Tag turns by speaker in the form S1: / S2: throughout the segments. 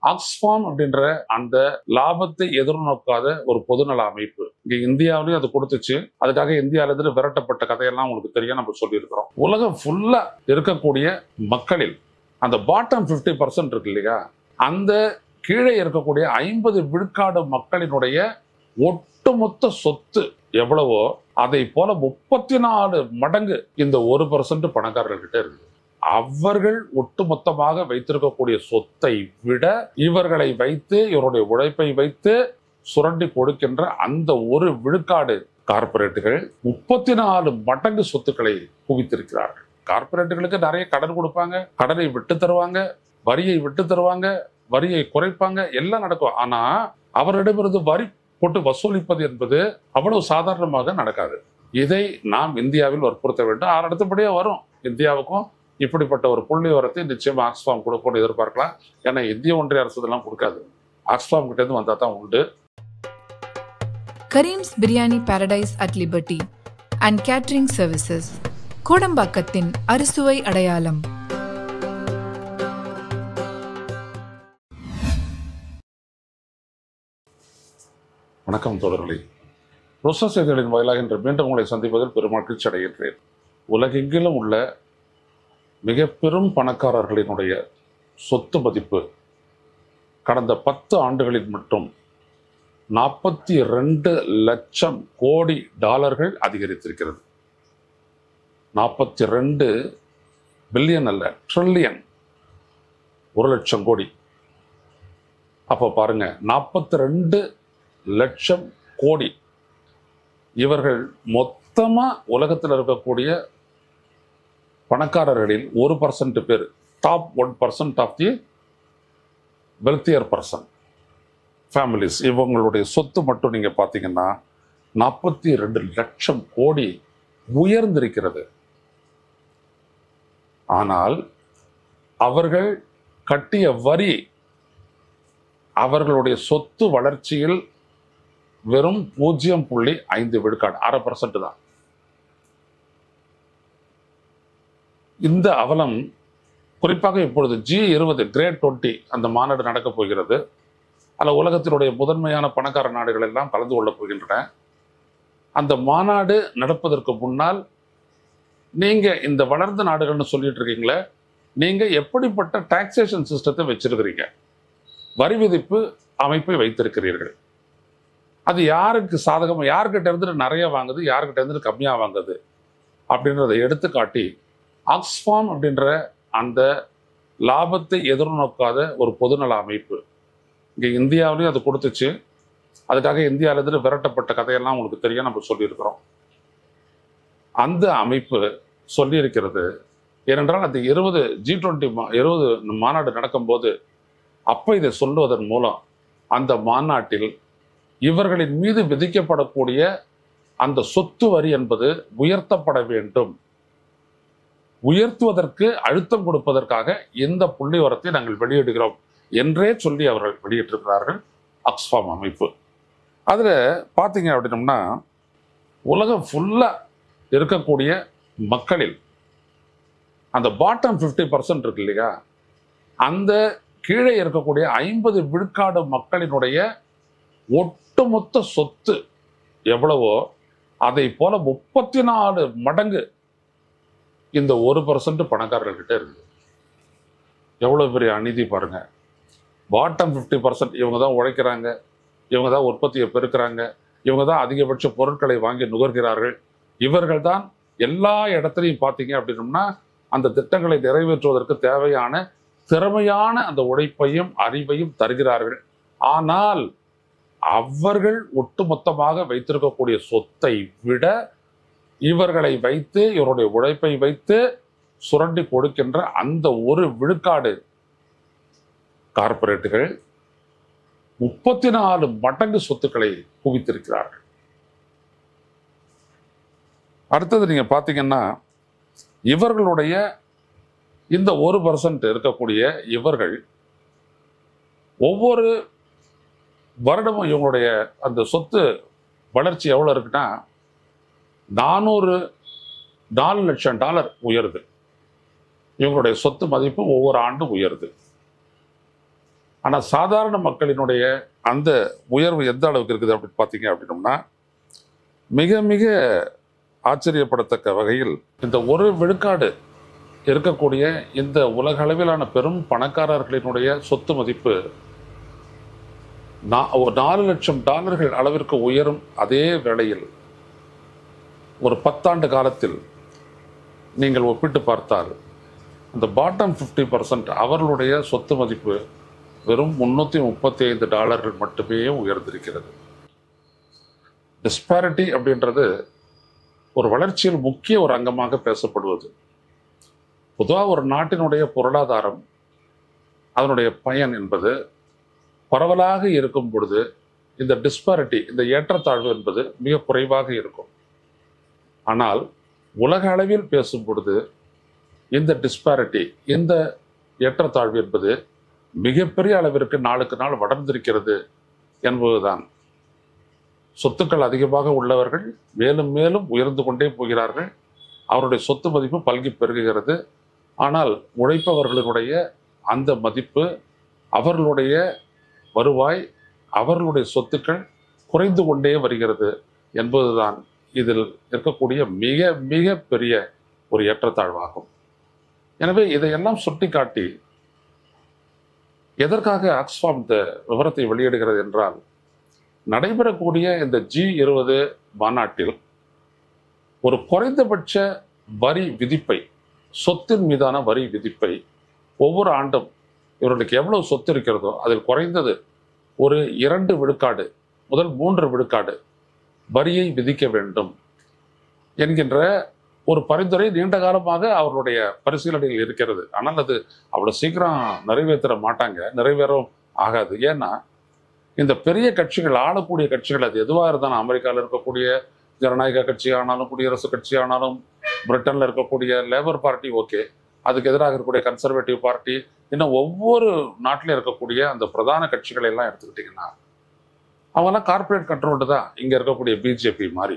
S1: Oxfam அப்படின்ற அந்த லாபத்தை எதிர்நோக்காத ஒரு பொதுநல அமைப்பு இங்க இந்தியாவிலையும் அது கொடுத்துச்சு அதுக்காக இந்தியாவில இருந்து விரட்டப்பட்ட கதையெல்லாம் உங்களுக்கு தெரியும் நம்ம சொல்லியிருக்கிறோம் உலகம் ஃபுல்லா இருக்கக்கூடிய மக்களில் அந்த பாட்டம் 50% பர்சன்ட் இருக்கு இல்லையா அந்த கீழே இருக்கக்கூடிய ஐம்பது விழுக்காடு மக்களினுடைய ஒட்டுமொத்த சொத்து எவ்வளவோ அதை போல முப்பத்தி நாலு மடங்கு இந்த ஒரு பர்சன்ட் பணக்காரர்கிட்ட இருக்கு அவர்கள் ஒட்டுமொத்தமாக வைத்திருக்கக்கூடிய சொத்தை விட இவர்களை வைத்து இவருடைய உழைப்பை வைத்து சுரண்டி கொடுக்கின்ற அந்த ஒரு விழுக்காடு கார்ப்பரேட்டுகள் முப்பத்தி நாலு மடங்கு சொத்துக்களை குவித்திருக்கிறார்கள் கார்ப்பரேட்டுகளுக்கு நிறைய கடன் கொடுப்பாங்க கடனை விட்டு தருவாங்க வரியை விட்டு தருவாங்க வரியை குறைப்பாங்க எல்லாம் நடக்கும் ஆனா அவரிடமிருந்து வரி போட்டு வசூலிப்பது என்பது அவ்வளவு சாதாரணமாக நடக்காது இதை நாம் இந்தியாவில் வற்புறுத்த வேண்டும் ஆறு அடுத்தபடியே வரும் இந்தியாவுக்கும் இப்படிப்பட்ட ஒரு புள்ளி வரத்தை நிச்சயமா ஆக்ஸ்ஃபார்ம் கொடுக்கணும்னு எதிர்பார்க்கலாம் ஏன்னா இந்திய ஒன்றிய அரசு இதெல்லாம் கொடுக்காது ஆக்ஸ்ஃபார்ம் கிட்ட இருந்து வந்தா தான் உண்டு
S2: Karim's biryani paradise at Liberty and catering services கோடம்பாக்கத்தின் அறுசுவை அடையாளம்
S1: வணக்கம் தோழர்களே ருச செய்திகளின் வாயிலாக இன்று மீண்டும் உங்களை சந்திப்பதில் பெரும் மகிழ்ச்சி அடைகின்றேன் உலகெங்கிலும் உள்ள மிக பெரும் பணக்காரர்களினுடைய சொத்து மதிப்பு கடந்த பத்து ஆண்டுகளில் மட்டும் நாற்பத்தி ரெண்டு லட்சம் கோடி டாலர்கள் அதிகரித்திருக்கிறது நாற்பத்தி ரெண்டு பில்லியன் அல்ல ட்ரில்லியன் ஒரு லட்சம் கோடி அப்போ பாருங்க நாற்பத்தி ரெண்டு லட்சம் கோடி இவர்கள் மொத்தமா உலகத்தில் இருக்கக்கூடிய பணக்காரர்களில் ஒரு பர்சன்ட் பேர் top one percent of the wealthier person families இவங்களுடைய சொத்து மட்டும் நீங்க பார்த்தீங்கன்னா நாற்பத்தி ரெண்டு லட்சம் கோடி உயர்ந்திருக்கிறது ஆனால் அவர்கள் கட்டிய வரி அவர்களுடைய சொத்து வளர்ச்சியில் வெறும் பூஜ்ஜியம் புள்ளி ஐந்து விழுக்காடு அரை பர்சன்ட் தான் இந்த அவலம் குறிப்பாக இப்பொழுது ஜி இருபது கிரேட் டுவெண்ட்டி அந்த மாநாடு நடக்கப் போகிறது அதில் உலகத்தினுடைய முதன்மையான பணக்கார நாடுகள் எல்லாம் கலந்து கொள்ளப் போகின்றன அந்த மாநாடு நடப்பதற்கு முன்னால் நீங்க இந்த வளர்ந்த நாடுகள்னு சொல்லிட்டு இருக்கீங்களே நீங்க எப்படிப்பட்ட டாக்ஸேஷன் சிஸ்டத்தை வச்சிருக்கிறீங்க வரி விதிப்பு அமைப்பை வைத்திருக்கிறீர்கள் அது யாருக்கு சாதகமாக யார்கிட்ட இருந்து நிறைய வாங்குது யார்கிட்ட இருந்து கம்மியாக வாங்குது அப்படின்றத எடுத்துக்காட்டி ஆக்ஸ்ஃபார்ம் அப்படின்ற அந்த லாபத்தை எதிர்நோக்காத ஒரு பொதுநல அமைப்பு இங்கே இந்தியாவிலையும் அது கொடுத்துச்சு அதுக்காக இந்தியாவிலிருந்து விரட்டப்பட்ட கதையெல்லாம் உங்களுக்கு தெரியும் நம்ம சொல்லியிருக்கிறோம் அந்த அமைப்பு சொல்லியிருக்கிறது ஏனென்றால் அந்த இருபது ஜி டுவெண்ட்டி இருபது மாநாடு நடக்கும்போது அப்போ இதை சொல்லுவதன் மூலம் அந்த மாநாட்டில் இவர்களின் மீது விதிக்கப்படக்கூடிய அந்த சொத்து வரி என்பது உயர்த்தப்பட வேண்டும் உயர்த்துவதற்கு அழுத்தம் கொடுப்பதற்காக இந்த புள்ளி உரத்தை நாங்கள் வெளியிடுகிறோம் என்றே சொல்லி அவர்கள் வெளியிட்டிருக்கிறார்கள் ஆக்ஸ்ஃபார்ம் அமைப்பு அதில் பார்த்தீங்க அப்படின்னம்னா உலகம் ஃபுல்லாக இருக்கக்கூடிய மக்களில் அந்த பாட்டம் 50% பர்சன்ட் இருக்கு இல்லையா அந்த கீழே இருக்கக்கூடிய ஐம்பது விழுக்காடு மக்களினுடைய ஒட்டுமொத்த சொத்து எவ்வளவோ அதை போல முப்பத்தி நாலு மடங்கு இந்த ஒரு பர்சன்ட் பணக்காரர்கிட்ட இருக்கு எவ்வளவு பெரிய அநீதி பாருங்க பாட்டம் 50% பர்சன்ட் இவங்க தான் உழைக்கிறாங்க இவங்க தான் உற்பத்தியை பெருக்கிறாங்க இவங்க தான் அதிகபட்ச பொருட்களை வாங்கி நுகர்கிறார்கள் இவர்கள் தான் எல்லா இடத்துலையும் பார்த்தீங்க அப்படின்னம்னா அந்த திட்டங்களை நிறைவேற்றுவதற்கு தேவையான திறமையான அந்த உழைப்பையும் அறிவையும் தருகிறார்கள் ஆனால் அவர்கள் ஒட்டுமொத்தமாக வைத்திருக்கக்கூடிய சொத்தை விட இவர்களை வைத்து இவருடைய உழைப்பை வைத்து சுரண்டி கொடுக்கின்ற அந்த ஒரு விழுக்காடு கார்ப்பரேட்டுகள் முப்பத்தி நாலு மடங்கு சொத்துக்களை குவித்திருக்கிறார்கள் அடுத்தது நீங்க பாத்தீங்கன்னா இவர்களுடைய இந்த ஒரு பர்சன்ட் இருக்கக்கூடிய இவர்கள் ஒவ்வொரு வருடமும் இவங்களுடைய அந்த சொத்து வளர்ச்சி எவ்வளோ இருக்குன்னா நானூறு நாலு லட்சம் டாலர் உயருது இவங்களுடைய சொத்து மதிப்பு ஒவ்வொரு ஆண்டும் உயருது ஆனால் சாதாரண மக்களினுடைய அந்த உயர்வு எந்த அளவுக்கு இருக்குது அப்படின்னு பார்த்தீங்க அப்படின்னோம்னா மிக மிக ஆச்சரியப்படத்தக்க வகையில் இந்த ஒரு விழுக்காடு இருக்கக்கூடிய இந்த உலக அளவிலான பெரும் பணக்காரர்களினுடைய சொத்து மதிப்பு நா- ஒரு நாலு லட்சம் டாலர்கள் அளவிற்கு உயரும் அதே வேளையில் ஒரு பத்தாண்டு காலத்தில் நீங்கள் ஒப்பிட்டு பார்த்தால் அந்த பாட்டம் 50% பர்சன்ட் அவர்களுடைய சொத்து மதிப்பு வெறும் முன்னூற்றி முப்பத்தி ஐந்து டாலர்கள் மட்டுமே உயர்ந்திருக்கிறது டிஸ்பாரிட்டி அப்படின்றது ஒரு வளர்ச்சியில் முக்கிய ஒரு அங்கமாக பேசப்படுவது பொதுவாக ஒரு நாட்டினுடைய பொருளாதாரம் அதனுடைய பயன் என்பது பரவலாக இருக்கும் பொழுது இந்த டிஸ்பாரிட்டி இந்த ஏற்றத்தாழ்வு என்பது மிக குறைவாக இருக்கும் ஆனால் உலக அளவில் பேசும் பொழுது இந்த டிஸ்பாரிட்டி இந்த ஏற்றத்தாழ்வு என்பது மிகப்பெரிய அளவிற்கு நாளுக்கு நாள் வளர்ந்திருக்கிறது என்பதுதான் சொத்துக்கள் அதிகமாக உள்ளவர்கள் மேலும் மேலும் உயர்ந்து கொண்டே போகிறார்கள் அவருடைய சொத்து மதிப்பு பல்கி பெருகுகிறது ஆனால் உழைப்பவர்களுடைய அந்த மதிப்பு அவர்களுடைய வருவாய் அவர்களுடைய சொத்துக்கள் குறைந்து கொண்டே வருகிறது என்பதுதான் இதில் இருக்கக்கூடிய மிக மிக பெரிய ஒரு ஏற்றத்தாழ்வாகும் எனவே இதையெல்லாம் சுட்டிக்காட்டி எதற்காக ஆக்ஸ்ஃபார்ம் இந்த விவரத்தை வெளியிடுகிறது என்றால் நடைபெறக்கூடிய இந்த ஜி இருபது மாநாட்டில் ஒரு குறைந்தபட்ச வரி விதிப்பை சொத்தின் மீதான வரி விதிப்பை ஒவ்வொரு ஆண்டும் இவர்களுக்கு எவ்வளவு சொத்து இருக்கிறதோ அதில் குறைந்தது ஒரு இரண்டு விழுக்காடு முதல் மூன்று விழுக்காடு வரியை விதிக்க வேண்டும் என்கின்ற ஒரு பரிந்துரை நீண்ட காலமாக அவர்களுடைய பரிசீலனையில் இருக்கிறது ஆனால் அது அவ்வளவு சீக்கிரம் நிறைவேற்ற மாட்டாங்க நிறைவேறும் ஆகாது ஏன்னா இந்த பெரிய கட்சிகள் ஆளக்கூடிய கட்சிகள் அது எதுவாக இருந்தாலும் அமெரிக்காவில் இருக்கக்கூடிய ஜனநாயக கட்சி ஆனாலும் குடியரசு கட்சி ஆனாலும் பிரிட்டனில் இருக்கக்கூடிய லேபர் பார்ட்டி ஓகே அதுக்கு எதிராக இருக்கக்கூடிய கன்சர்வேட்டிவ் பார்ட்டி இன்னும் ஒவ்வொரு நாட்டிலும் இருக்கக்கூடிய அந்த பிரதான கட்சிகளை எல்லாம் எடுத்துக்கிட்டிங்கன்னா அவங்கெல்லாம் கார்ப்பரேட் கண்ட்ரோல்டு தான் இங்கே இருக்கக்கூடிய பிஜேபி மாதிரி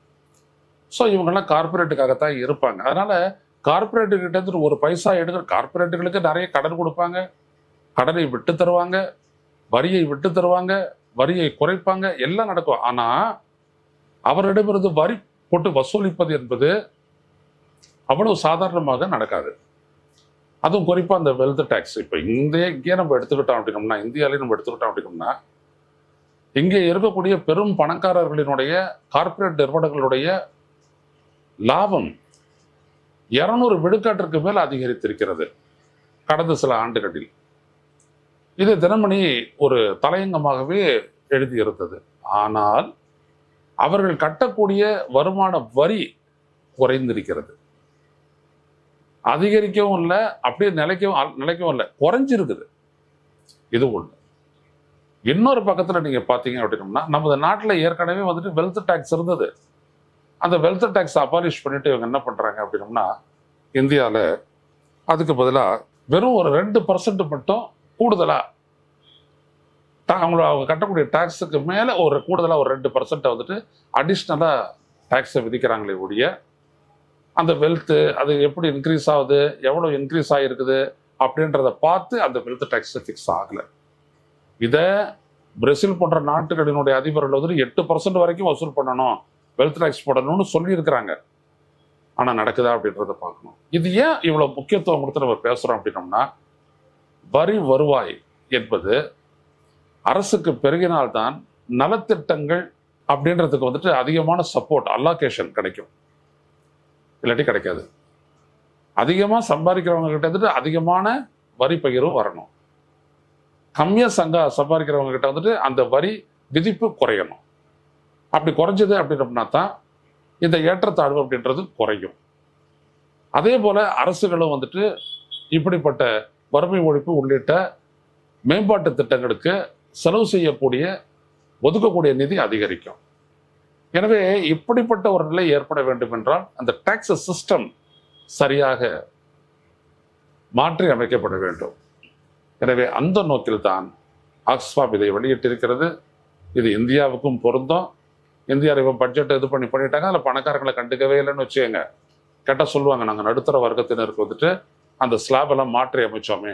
S1: ஸோ இவங்கெல்லாம் கார்ப்பரேட்டுக்காகத்தான் இருப்பாங்க அதனால கார்ப்பரேட்டு கிட்ட இருந்து ஒரு பைசா எடுக்கிற கார்ப்பரேட்டுகளுக்கு நிறைய கடன் கொடுப்பாங்க கடனை விட்டு தருவாங்க வரியை விட்டு தருவாங்க வரியை குறைப்பாங்க எல்லாம் நடக்கும் ஆனா அவரிடமிருந்து வரி போட்டு வசூலிப்பது என்பது அவ்வளவு சாதாரணமாக நடக்காது அதுவும் குறிப்பா அந்த வெல்த் டேக்ஸ் இப்போ இந்த இங்கே நம்ம எடுத்துக்கிட்டோம் அப்படின்னோம்னா இந்தியாவிலே நம்ம எடுத்துக்கிட்டோம் அப்படின்னோம்னா இங்கே இருக்கக்கூடிய பெரும் பணக்காரர்களினுடைய கார்ப்பரேட் நிறுவனங்களுடைய லாபம் இருநூறு விழுக்காட்டிற்கு மேல் அதிகரித்திருக்கிறது கடந்த சில ஆண்டுகளில் இது தினமணி ஒரு தலையங்கமாகவே எழுதியிருந்தது ஆனால் அவர்கள் கட்டக்கூடிய வருமான வரி குறைந்திருக்கிறது அதிகரிக்கவும் இல்லை அப்படியே நிலைக்கவும் நிலைக்கவும் இல்லை குறைஞ்சிருக்குது இது ஒன்று இன்னொரு பக்கத்தில் நீங்கள் பார்த்தீங்க அப்படின்னோம்னா நமது நாட்டில் ஏற்கனவே வந்துட்டு வெல்த் டேக்ஸ் இருந்தது அந்த வெல்த் டேக்ஸ் அபாலிஷ் பண்ணிட்டு இவங்க என்ன பண்ணுறாங்க அப்படின்னோம்னா இந்தியாவில் அதுக்கு பதிலாக வெறும் ஒரு ரெண்டு பர்சன்ட் மட்டும் கூடுதலாக அவங்கள அவங்க கட்டக்கூடிய டேக்ஸுக்கு மேலே ஒரு கூடுதலாக ஒரு ரெண்டு பர்சன்ட்டை வந்துட்டு அடிஷ்னலாக டேக்ஸை விதிக்கிறாங்களே ஒழிய அந்த வெல்த்து அது எப்படி இன்க்ரீஸ் ஆகுது எவ்வளோ இன்க்ரீஸ் ஆகிருக்குது அப்படின்றத பார்த்து அந்த வெல்த் டேக்ஸ் ஃபிக்ஸ் ஆகலை இதை பிரேசில் போன்ற நாட்டுகளினுடைய அதிபர்கள் வந்துட்டு எட்டு பர்சன்ட் வரைக்கும் வசூல் பண்ணணும் வெல்த் டேக்ஸ் போடணும்னு சொல்லியிருக்கிறாங்க ஆனால் நடக்குதா அப்படின்றத பார்க்கணும் இது ஏன் இவ்வளோ முக்கியத்துவம் கொடுத்து நம்ம பேசுகிறோம் அப்படின்னோம்னா வரி வருவாய் என்பது அரசுக்கு பெருகினால்தான் நலத்திட்டங்கள் அப்படின்றதுக்கு வந்துட்டு அதிகமான சப்போர்ட் அல்லாகேஷன் கிடைக்கும் இல்லாட்டி கிடைக்காது அதிகமாக சம்பாதிக்கிறவங்க கிட்ட வந்துட்டு அதிகமான வரி பகிர்வு வரணும் கம்மியாக சங்க சம்பாதிக்கிறவங்க கிட்ட வந்துட்டு அந்த வரி விதிப்பு குறையணும் அப்படி குறைஞ்சது அப்படின்னம்னா தான் இந்த ஏற்றத்தாழ்வு அப்படின்றது குறையும் அதே போல அரசுகளும் வந்துட்டு இப்படிப்பட்ட வறுமை ஒழிப்பு உள்ளிட்ட மேம்பாட்டு திட்டங்களுக்கு செலவு செய்யக்கூடிய ஒதுக்கக்கூடிய நிதி அதிகரிக்கும் எனவே இப்படிப்பட்ட ஒரு நிலை ஏற்பட வேண்டும் என்றால் அந்த டாக்ஸ் சிஸ்டம் சரியாக மாற்றி அமைக்கப்பட வேண்டும் எனவே அந்த நோக்கில்தான் ஆக்ஸ்ஃபாம் இதை வெளியிட்டிருக்கிறது இது இந்தியாவுக்கும் பொருந்தும் இந்தியாவில் இப்போ பட்ஜெட் இது பண்ணி பண்ணிட்டாங்க அதில் பணக்காரங்களை கண்டுக்கவே இல்லைன்னு வச்சுக்கோங்க கேட்டால் சொல்லுவாங்க நாங்கள் நடுத்தர வர்க்கத்தினருக்கு வந்துட்டு அந்த ஸ்லாப் எல்லாம் மாற்றி அமைச்சோமே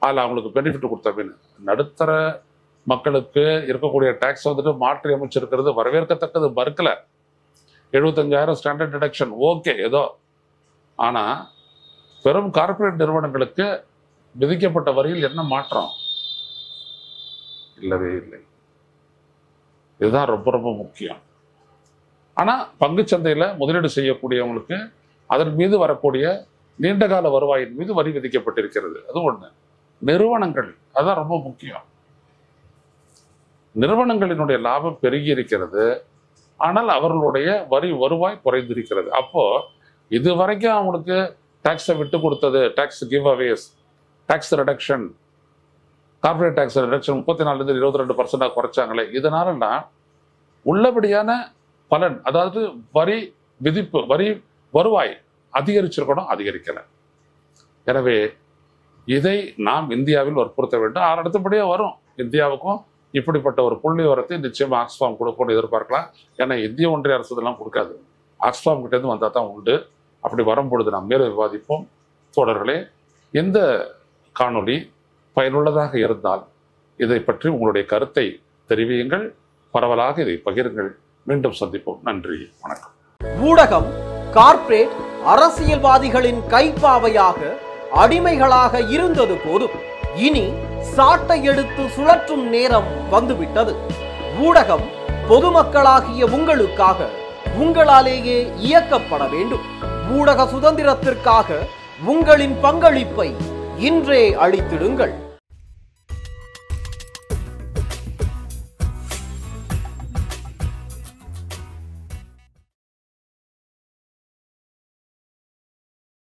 S1: அதில் அவங்களுக்கு பெனிஃபிட் கொடுத்தபின்னு நடுத்தர மக்களுக்கு இருக்கக்கூடிய டேக்ஸ் வந்துட்டு மாற்றி அமைச்சிருக்கிறது வரவேற்கத்தக்கது மறுக்கல எழுபத்தஞ்சாயிரம் ஸ்டாண்டர்ட் டிடக்ஷன் ஓகே ஏதோ ஆனால் பெரும் கார்ப்பரேட் நிறுவனங்களுக்கு விதிக்கப்பட்ட வரியில் என்ன மாற்றம் இல்லவே இல்லை இதுதான் ரொம்ப ரொம்ப முக்கியம் ஆனால் பங்குச்சந்தையில் முதலீடு செய்யக்கூடியவங்களுக்கு அதன் மீது வரக்கூடிய நீண்டகால வருவாயின் மீது வரி விதிக்கப்பட்டிருக்கிறது அது ஒண்ணு நிறுவனங்கள் அதான் ரொம்ப முக்கியம் நிறுவனங்களினுடைய லாபம் பெருகி இருக்கிறது ஆனால் அவர்களுடைய வரி வருவாய் குறைந்திருக்கிறது அப்போ இது வரைக்கும் அவங்களுக்கு டாக்ஸை விட்டு கொடுத்தது tax giveaways tax reduction corporate tax reduction முப்பத்தி நாலுலேருந்து இருபத்தி ரெண்டு பர்சன்டாக குறைச்சாங்களே இதனாலனா உள்ளபடியான பலன் அதாவது வரி விதிப்பு வரி வருவாய் அதிகரிச்சிருக்கணும் அதிகரிக்கல எனவே இதை நாம் இந்தியாவில் வற்புறுத்த வேண்டும் ஆறு அடுத்தபடியாக வரும் இந்தியாவுக்கும் இப்படிப்பட்ட ஒரு புள்ளி வரத்தை நிச்சயமா ஆக்ஸ்ஃபார்ம் கொடுக்கணும் எதிர்பார்க்கலாம் ஏன்னா இந்திய ஒன்றிய அரசு இதெல்லாம் கொடுக்காது ஆக்ஸ்ஃபார்ம் கிட்டேருந்து வந்தால் தான் உண்டு அப்படி வரும்பொழுது நாம் மேலும் விவாதிப்போம் தோழர்களே இந்த காணொளி பயனுள்ளதாக இருந்தால் இதை பற்றி உங்களுடைய கருத்தை தெரிவியுங்கள் பரவலாக இதை பகிருங்கள் மீண்டும் சந்திப்போம் நன்றி வணக்கம்
S3: ஊடகம் கார்ப்பரேட் அரசியல்வாதிகளின் கைப்பாவையாக அடிமைகளாக இருந்தது போதும் இனி சாட்டை எடுத்து சுழற்றும் நேரம் வந்துவிட்டது ஊடகம் பொதுமக்களாகிய உங்களுக்காக உங்களாலேயே இயக்கப்பட வேண்டும் ஊடக சுதந்திரத்திற்காக உங்களின் பங்களிப்பை இன்றே அளித்திடுங்கள்